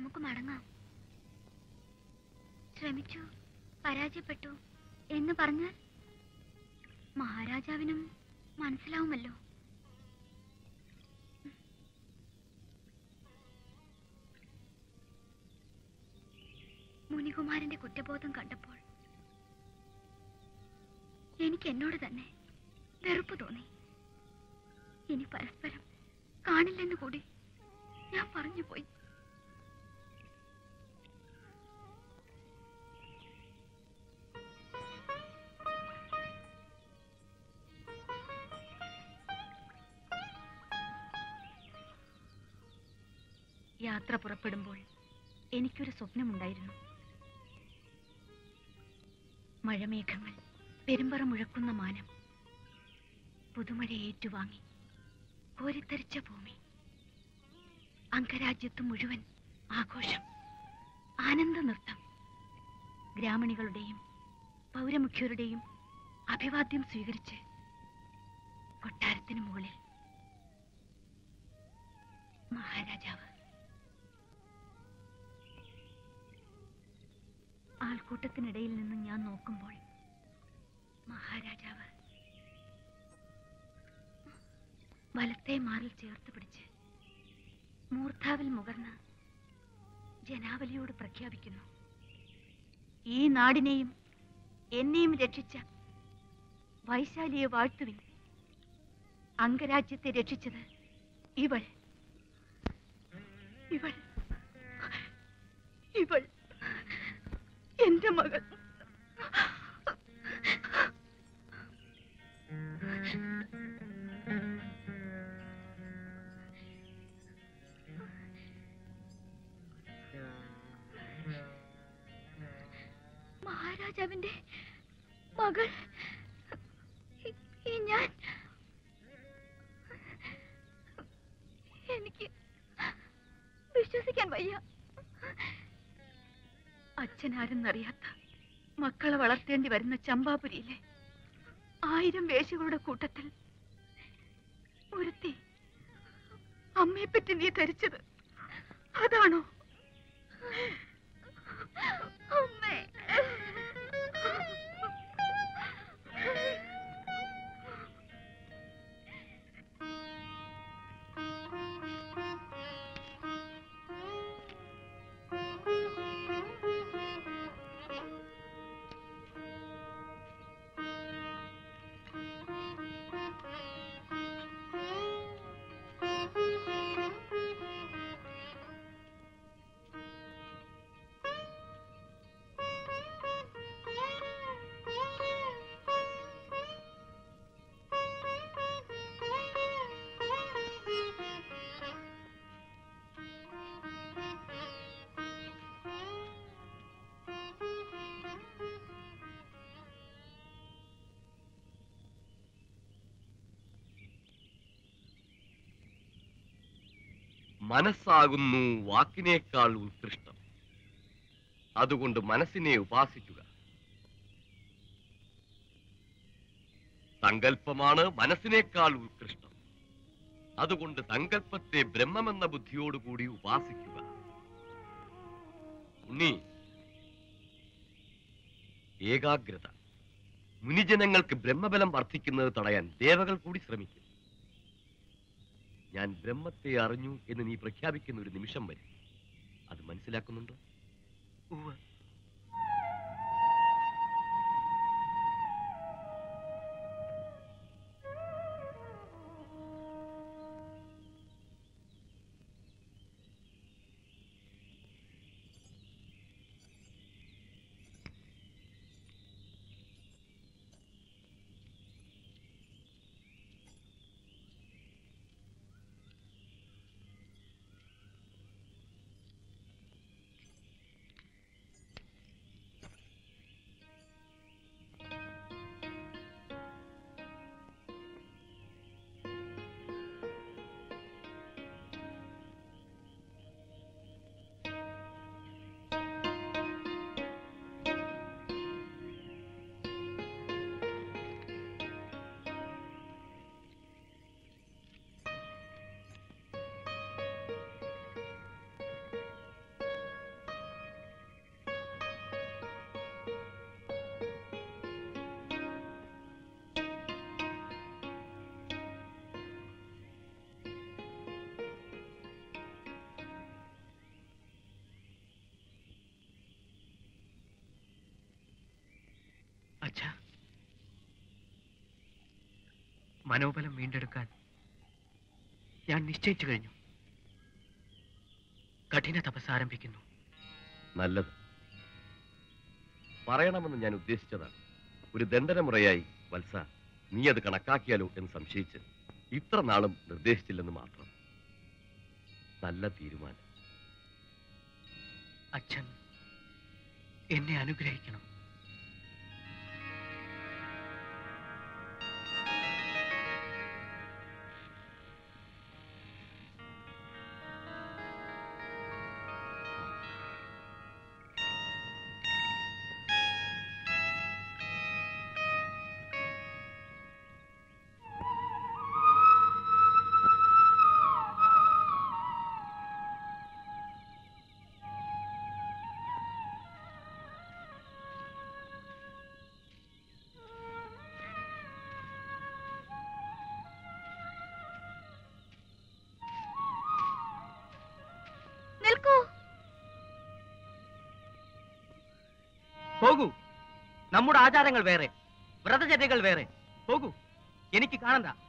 നമുക്ക് മടങ്ങാം ശ്രമിച്ചു പരാജയപ്പെട്ടു എന്ന് പറഞ്ഞാൽ മഹാരാജാവിനും മനസ്സിലാവുമല്ലോ മുനികുമാരന്റെ കുറ്റബോധം കണ്ടപ്പോൾ എനിക്ക് എന്നോട് തന്നെ വെറുപ്പ് തോന്നി ഇനി പരസ്പരം കാണില്ലെന്ന് കൂടി ഞാൻ പറഞ്ഞു പോയി യാത്ര പുറപ്പെടുമ്പോൾ എനിക്കൊരു സ്വപ്നമുണ്ടായിരുന്നു മഴമേഘങ്ങൾ പെരുമ്പറ മുഴക്കുന്ന മാനം പുതുമഴ ഏറ്റുവാങ്ങി കോരിത്തരിച്ച ഭൂമി അംഗരാജ്യത്ത് മുഴുവൻ ആഘോഷം ആനന്ദ നൃത്തം ഗ്രാമണികളുടെയും പൗരമുഖ്യരുടെയും അഭിവാദ്യം സ്വീകരിച്ച് കൊട്ടാരത്തിന് മുകളിൽ മഹാരാജാവ് ആൾക്കൂട്ടത്തിനിടയിൽ നിന്ന് ഞാൻ നോക്കുമ്പോൾ മഹാരാജാവ് വലത്തെ മാറിൽ ചേർത്ത് പിടിച്ച് മൂർധാവിൽ മുകർന്ന് ജനാവലിയോട് പ്രഖ്യാപിക്കുന്നു ഈ നാടിനെയും എന്നെയും രക്ഷിച്ച വൈശാലിയെ വാഴ്ത്തുവിൻ അംഗരാജ്യത്തെ രക്ഷിച്ചത് ഇവൾ ഇവൾ ഇവൾ എന്റെ മകൾ മഹാരാജാവിന്റെ മകൾ ഈ- ഈ ഞാൻ എനിക്ക് വിശ്വസിക്കാൻ വയ്യ അച്ഛനാരെന്നറിയാത്ത മക്കളെ വളർത്തേണ്ടി വരുന്ന ചമ്പാപുരിയിലെ ആയിരം വേശികളുടെ കൂട്ടത്തിൽ ഒരുത്തി അമ്മയെപ്പറ്റി നീ ധരിച്ചത് അതാണോ അമ്മേ മനസ്സാകുന്നു വാക്കിനേക്കാൾ ഉത്കൃഷ്ടം അതുകൊണ്ട് മനസ്സിനെ ഉപാസിക്കുക സങ്കല്പമാണ് മനസ്സിനേക്കാൾ ഉത്കൃഷ്ടം അതുകൊണ്ട് സങ്കല്പത്തെ ബ്രഹ്മമെന്ന ബുദ്ധിയോടുകൂടി ഉപാസിക്കുക ഉണ്ണി ഏകാഗ്രത മുനിജനങ്ങൾക്ക് ബ്രഹ്മബലം വർദ്ധിക്കുന്നത് തടയാൻ ദേവകൾ കൂടി ശ്രമിക്കും ഞാൻ ബ്രഹ്മത്തെ അറിഞ്ഞു എന്ന് നീ പ്രഖ്യാപിക്കുന്ന ഒരു നിമിഷം വരും അത് മനസ്സിലാക്കുന്നുണ്ടോ അച്ഛ മനോബലം വീണ്ടെടുക്കാൻ ഞാൻ നിശ്ചയിച്ചു കഴിഞ്ഞു കഠിന തപസ് ആരംഭിക്കുന്നു നല്ലത് പറയണമെന്ന് ഞാൻ ഉദ്ദേശിച്ചതാണ് ഒരു ദണ്ഡനമുറയായി വത്സ നീ അത് കണക്കാക്കിയാലോ എന്ന് സംശയിച്ച് ഇത്ര നാളും നിർദ്ദേശിച്ചില്ലെന്ന് മാത്രം നല്ല തീരുമാനം അച്ഛൻ എന്നെ അനുഗ്രഹിക്കണം നിൽക്കൂ പോകൂ നമ്മുടെ ആചാരങ്ങൾ വേറെ വ്രതചര്യകൾ വേറെ പോകൂ എനിക്ക് കാണണ്ട